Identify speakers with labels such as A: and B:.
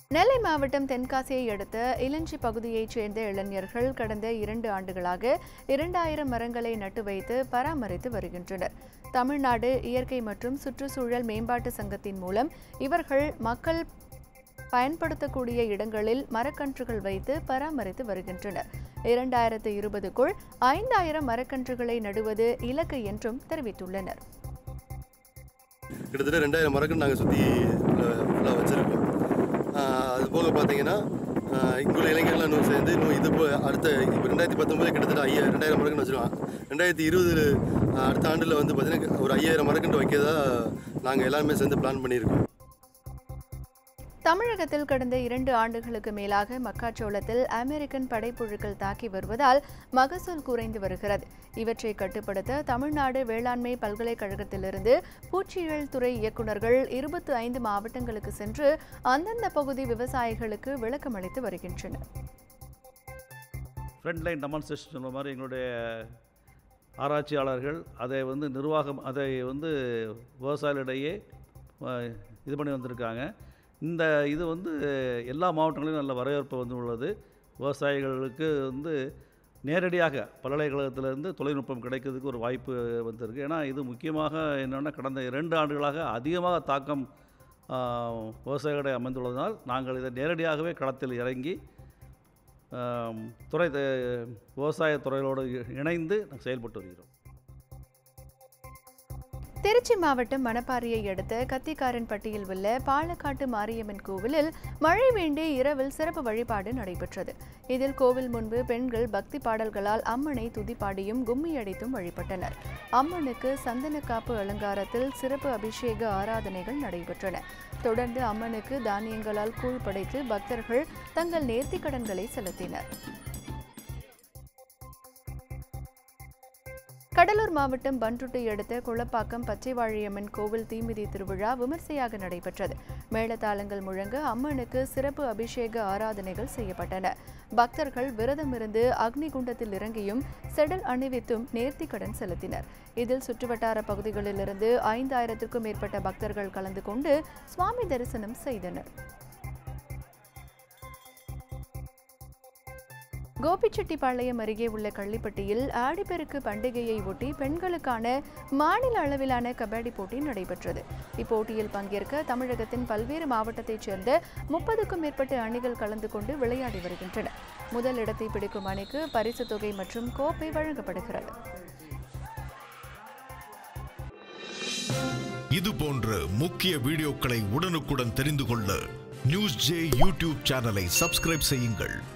A: நெல்லை மாவட்டம் தென்காசியை அடுத்த இளஞ்சி பகுதியைச் சேர்ந்த இளைஞர்கள் கடந்த இரண்டு ஆண்டுகளாக இரண்டாயிரம் மரங்களை நட்டு வைத்து பராமரித்து வருகின்றனர் தமிழ்நாடு இயற்கை மற்றும் சுற்றுச்சூழல் மேம்பாட்டு சங்கத்தின் மூலம் இவர்கள் மக்கள் பயன்படுத்தக்கூடிய இடங்களில் மரக்கன்றுகள் வைத்து பராமரித்து வருகின்றனர் இரண்டாயிரத்து இருபதுக்குள் ஐந்தாயிரம் மரக்கன்றுகளை நடுவது இலக்கு என்றும் தெரிவித்துள்ளனர்
B: கிட்டத்தட்ட ரெண்டாயிரம் மரக்கன்று நாங்கள் சுற்றி ஃபுல்லாக வச்சுருக்கோம் அது போக பார்த்தீங்கன்னா ஆஹ் இங்குள்ள இளைஞர்கள் இன்னும் சேர்ந்து இன்னும் இது இப்போ அடுத்த இப்போ ரெண்டாயிரத்தி பத்தொம்பது கிட்டத்தட்ட ஐயா ரெண்டாயிரம் மரக்கன்று வச்சுருக்கோம் ரெண்டாயிரத்தி இருபது அடுத்த ஆண்டில் வந்து பார்த்தீங்கன்னா ஒரு ஐயாயிரம் மரக்கன்று வைக்கிறதா நாங்கள் எல்லாருமே சேர்ந்து பிளான் பண்ணியிருக்கோம்
A: தமிழகத்தில் கடந்த இரண்டு ஆண்டுகளுக்கு மேலாக மக்காச்சோளத்தில் அமெரிக்கன் படைப்புழுக்கள் தாக்கி வருவதால் மகசூல் குறைந்து வருகிறது இவற்றை கட்டுப்படுத்த தமிழ்நாடு வேளாண்மை பல்கலைக்கழகத்திலிருந்து பூச்சியியல் துறை இயக்குநர்கள் இருபத்தி ஐந்து மாவட்டங்களுக்கு சென்று அந்தந்த பகுதி விவசாயிகளுக்கு விளக்கமளித்து வருகின்றனர்
C: ஃப்ரண்ட் லைன் டெமான்ஸ்ட்ரேஷன் சொல்கிற மாதிரி எங்களுடைய ஆராய்ச்சியாளர்கள் அதை வந்து நிர்வாகம் அதை வந்து விவசாயிகளிடையே அஹ், இது பண்ணி வந்திருக்காங்க இந்த இது வந்து எல்லா மாவட்டங்களிலும் நல்ல வரவேற்பு வந்து உள்ளது விவசாயிகளுக்கு வந்து நேரடியாக பல்கலைக்கழகத்திலிருந்து தொழில்நுட்பம் கிடைக்கிறதுக்கு ஒரு வாய்ப்பு வந்திருக்கு ஏன்னா இது முக்கியமாக என்னென்னா கடந்த இரண்டு ஆண்டுகளாக அதிகமாக தாக்கம் ஆஹ், விவசாயிகளிடையே அமைந்துள்ளதனால் நாங்கள் இதை நேரடியாகவே களத்தில் இறங்கி ஆம், துறை த- விவசாயத் துறையோடு இ- இணைந்து நாங்கள் செயல்பட்டு வருகிறோம்
A: திருச்சி மாவட்டம் மணப்பாறையை அடுத்த கத்திக்காரன்பட்டியில் உள்ள பாலக்காட்டு மாரியம்மன் கோவிலில் மழை வேண்டி இரவில் சிறப்பு வழிபாடு நடைபெற்றது இதில் கோவில் முன்பு பெண்கள் பக்தி பாடல்களால் அம்மனை துதிப்பாடியும் கும்மி அடித்தும் வழிபட்டனர் அம்மனுக்கு சந்தனக்காப்பு அலங்காரத்தில் சிறப்பு அபிஷேக ஆராதனைகள் நடைபெற்றன தொடர்ந்து அம்மனுக்கு தானியங்களால் கூழ் படைத்து பக்தர்கள் தங்கள் நேர்த்திக் கடன்களை செலுத்தினர் கடலூர் மாவட்டம் பன்ருட்டை அடுத்த குளப்பாக்கம் பச்சைவாழியம்மன் கோவில் தீமிதி திருவிழா விமர்சையாக நடைபெற்றது மேளதாளங்கள் முழங்க அம்மனுக்கு சிறப்பு அபிஷேக ஆராதனைகள் செய்யப்பட்டன பக்தர்கள் விரதமிருந்து அக்னி குண்டத்தில் இறங்கியும் செடல் அணிவித்தும் நேர்த்திக்கடன் செலுத்தினர் இதில் சுற்றுவட்டார பகுதிகளிலிருந்து ஐந்தாயிரத்திற்கும் மேற்பட்ட பக்தர்கள் கலந்து கொண்டு சுவாமி தரிசனம் செய்தனர் கோபிச்செட்டிப்பாளையம் அருகே உள்ள கள்ளிப்பட்டியில் ஆடிப்பெருக்கு பண்டிகையை ஒட்டி பெண்களுக்கான மாநில அளவிலான கபடி போட்டி நடைபெற்றது இப்போட்டியில் பங்கேற்க தமிழகத்தின் பல்வேறு மாவட்டத்தைச் சேர்ந்த முப்பதுக்கும் மேற்பட்ட அணிகள் கலந்து கொண்டு விளையாடி வருகின்றன முதல் இடத்தை பிடிக்கும் அணிக்கு பரிசுத் தொகை மற்றும் கோப்பை வழங்கப்படுகிறது
D: இது போன்ற முக்கிய வீடியோக்களை உடனுக்குடன் தெரிந்து கொள்ள நியூஸ் ஜே யூடியூப் சேனலை சப்ஸ்கிரைப் செய்யுங்கள்